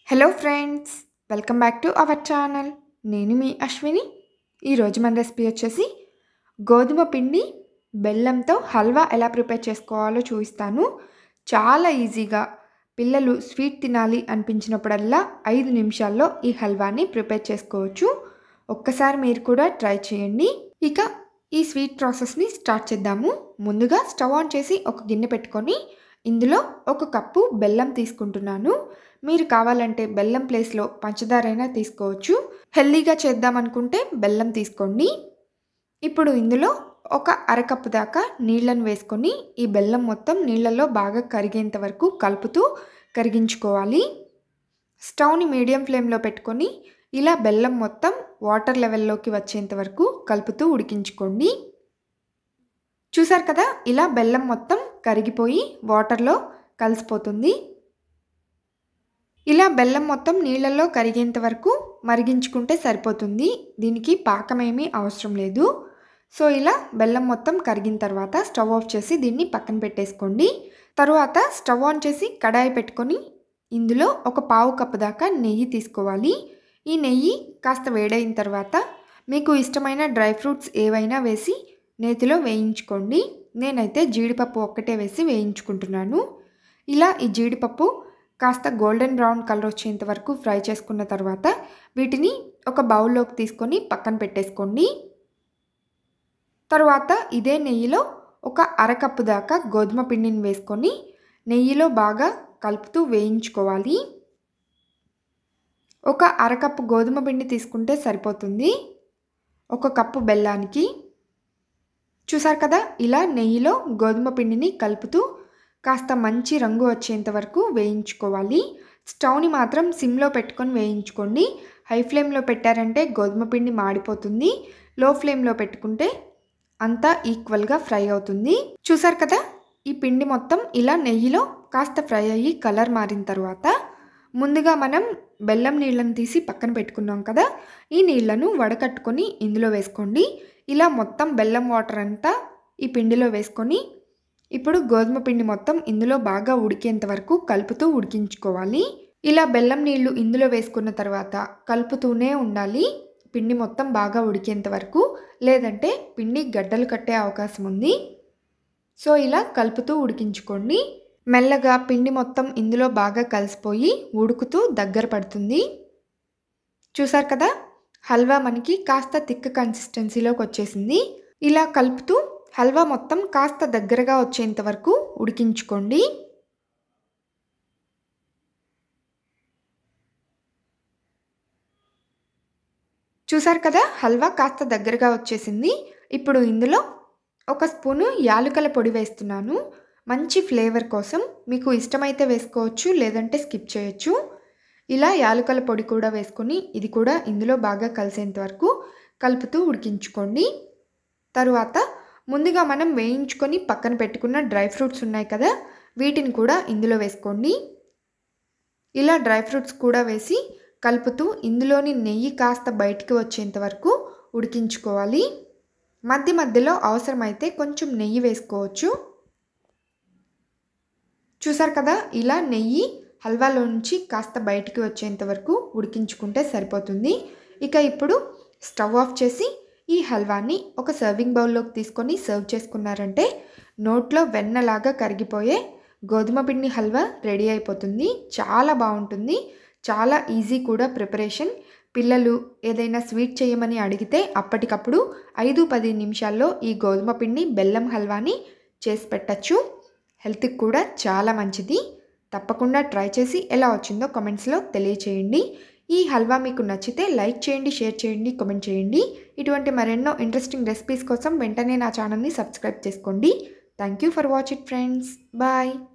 hello friends welcome back to our channel నేను మీ అశ్విని ఈరోజు మన రెసిపీ వచ్చేసి గోధుమ పిండి బెల్లంతో హల్వా ఎలా ప్రిపేర్ చేసుకోవాలో చూపిస్తాను చాలా ఈజీగా పిల్లలు స్వీట్ తినాలి అనిపించినప్పుడల్లా ఐదు నిమిషాల్లో ఈ హల్వాని ప్రిపేర్ చేసుకోవచ్చు ఒక్కసారి మీరు కూడా ట్రై చేయండి ఇక ఈ స్వీట్ ప్రాసెస్ని స్టార్ట్ చేద్దాము ముందుగా స్టవ్ ఆన్ చేసి ఒక గిన్నె పెట్టుకొని ఇందులో ఒక కప్పు బెల్లం తీసుకుంటున్నాను మీరు కావాలంటే బెల్లం ప్లేస్లో పంచదార అయినా తీసుకోవచ్చు హెల్దీగా చేద్దామనుకుంటే బెల్లం తీసుకోండి ఇప్పుడు ఇందులో ఒక అరకప్పు దాకా నీళ్ళను వేసుకొని ఈ బెల్లం మొత్తం నీళ్ళల్లో బాగా కరిగేంత వరకు కలుపుతూ కరిగించుకోవాలి స్టవ్ని మీడియం ఫ్లేమ్లో పెట్టుకొని ఇలా బెల్లం మొత్తం వాటర్ లెవెల్లోకి వచ్చేంత వరకు కలుపుతూ ఉడికించుకోండి చూసారు కదా ఇలా బెల్లం మొత్తం కరిగిపోయి వాటర్లో కలిసిపోతుంది ఇలా బెల్లం మొత్తం నీళ్ళల్లో కరిగేంత వరకు మరిగించుకుంటే సరిపోతుంది దీనికి పాకమేమీ అవసరం లేదు సో ఇలా బెల్లం మొత్తం కరిగిన తర్వాత స్టవ్ ఆఫ్ చేసి దీన్ని పక్కన పెట్టేసుకోండి తరువాత స్టవ్ ఆన్ చేసి కడాయి పెట్టుకొని ఇందులో ఒక పావు కప్పు దాకా నెయ్యి తీసుకోవాలి ఈ నెయ్యి కాస్త వేడైన తర్వాత మీకు ఇష్టమైన డ్రై ఫ్రూట్స్ ఏవైనా వేసి నేతిలో వేయించుకోండి నేనైతే జీడిపప్పు ఒక్కటే వేసి వేయించుకుంటున్నాను ఇలా ఈ జీడిపప్పు కాస్త గోల్డెన్ బ్రౌన్ కలర్ వచ్చేంత వరకు ఫ్రై చేసుకున్న తర్వాత వీటిని ఒక బౌల్లోకి తీసుకొని పక్కన పెట్టేసుకోండి తరువాత ఇదే నెయ్యిలో ఒక అరకప్పు దాకా గోధుమ పిండిని వేసుకొని నెయ్యిలో బాగా కలుపుతూ వేయించుకోవాలి ఒక అరకప్పు గోధుమ పిండి తీసుకుంటే సరిపోతుంది ఒక కప్పు బెల్లానికి చూసారు కదా ఇలా నెయ్యిలో గోధుమ పిండిని కలుపుతూ కాస్త మంచి రంగు వచ్చేంత వరకు వేయించుకోవాలి స్టవ్ని మాత్రం సిమ్లో పెట్టుకొని వేయించుకోండి హై ఫ్లేమ్లో పెట్టారంటే గోధుమ పిండి మాడిపోతుంది లో ఫ్లేమ్లో పెట్టుకుంటే అంతా ఈక్వల్గా ఫ్రై అవుతుంది చూసారు కదా ఈ పిండి మొత్తం ఇలా నెయ్యిలో కాస్త ఫ్రై అయ్యి కలర్ మారిన తర్వాత ముందుగా మనం బెల్లం నీళ్ళను తీసి పక్కన పెట్టుకున్నాం కదా ఈ నీళ్లను వడకట్టుకొని ఇందులో వేసుకోండి ఇలా మొత్తం బెల్లం వాటర్ అంతా ఈ పిండిలో వేసుకొని ఇప్పుడు గోధుమ పిండి మొత్తం ఇందులో బాగా ఉడికేంత వరకు కలుపుతూ ఉడికించుకోవాలి ఇలా బెల్లం నీళ్లు ఇందులో వేసుకున్న తర్వాత కలుపుతూనే ఉండాలి పిండి మొత్తం బాగా ఉడికేంత వరకు లేదంటే పిండి గడ్డలు కట్టే అవకాశం ఉంది సో ఇలా కలుపుతూ ఉడికించుకోండి మెల్లగా పిండి మొత్తం ఇందులో బాగా కలిసిపోయి ఉడుకుతూ దగ్గర పడుతుంది చూసారు కదా హల్వా మనకి కాస్త థిక్ కన్సిస్టెన్సీలోకి వచ్చేసింది ఇలా కలుపుతూ హల్వా మొత్తం కాస్త దగ్గరగా వచ్చేంత వరకు ఉడికించుకోండి చూసారు కదా హల్వా కాస్త దగ్గరగా వచ్చేసింది ఇప్పుడు ఇందులో ఒక స్పూను యాలుకల పొడి వేస్తున్నాను మంచి ఫ్లేవర్ కోసం మీకు ఇష్టమైతే వేసుకోవచ్చు లేదంటే స్కిప్ చేయొచ్చు ఇలా యాలకుల పొడి కూడా వేసుకొని ఇది కూడా ఇందులో బాగా కలిసేంత వరకు కలుపుతూ ఉడికించుకోండి తరువాత ముందుగా మనం వేయించుకొని పక్కన పెట్టుకున్న డ్రై ఫ్రూట్స్ ఉన్నాయి కదా వీటిని కూడా ఇందులో వేసుకోండి ఇలా డ్రై ఫ్రూట్స్ కూడా వేసి కలుపుతూ ఇందులోని నెయ్యి కాస్త బయటికి వచ్చేంత వరకు ఉడికించుకోవాలి మధ్య మధ్యలో అవసరమైతే కొంచెం నెయ్యి వేసుకోవచ్చు చూసారు కదా ఇలా నెయ్యి హల్వాలో నుంచి కాస్త బయటికి వచ్చేంత వరకు ఉడికించుకుంటే సరిపోతుంది ఇక ఇప్పుడు స్టవ్ ఆఫ్ చేసి ఈ హల్వాని ఒక సర్వింగ్ బౌల్లోకి తీసుకొని సర్వ్ చేసుకున్నారంటే నోట్లో వెన్నలాగా కరిగిపోయే గోధుమ పిండి హల్వా రెడీ అయిపోతుంది చాలా బాగుంటుంది చాలా ఈజీ కూడా ప్రిపరేషన్ పిల్లలు ఏదైనా స్వీట్ చేయమని అడిగితే అప్పటికప్పుడు ఐదు పది నిమిషాల్లో ఈ గోధుమ పిండి బెల్లం హల్వాని చేసి పెట్టచ్చు హెల్త్కి కూడా చాలా మంచిది తప్పకుండా ట్రై చేసి ఎలా వచ్చిందో కామెంట్స్లో తెలియచేయండి ఈ హల్వా మీకు నచ్చితే లైక్ చేయండి షేర్ చేయండి కామెంట్ చేయండి ఇటువంటి మరెన్నో ఇంట్రెస్టింగ్ రెసిపీస్ కోసం వెంటనే నా ఛానల్ని సబ్స్క్రైబ్ చేసుకోండి thank you for watch it friends bye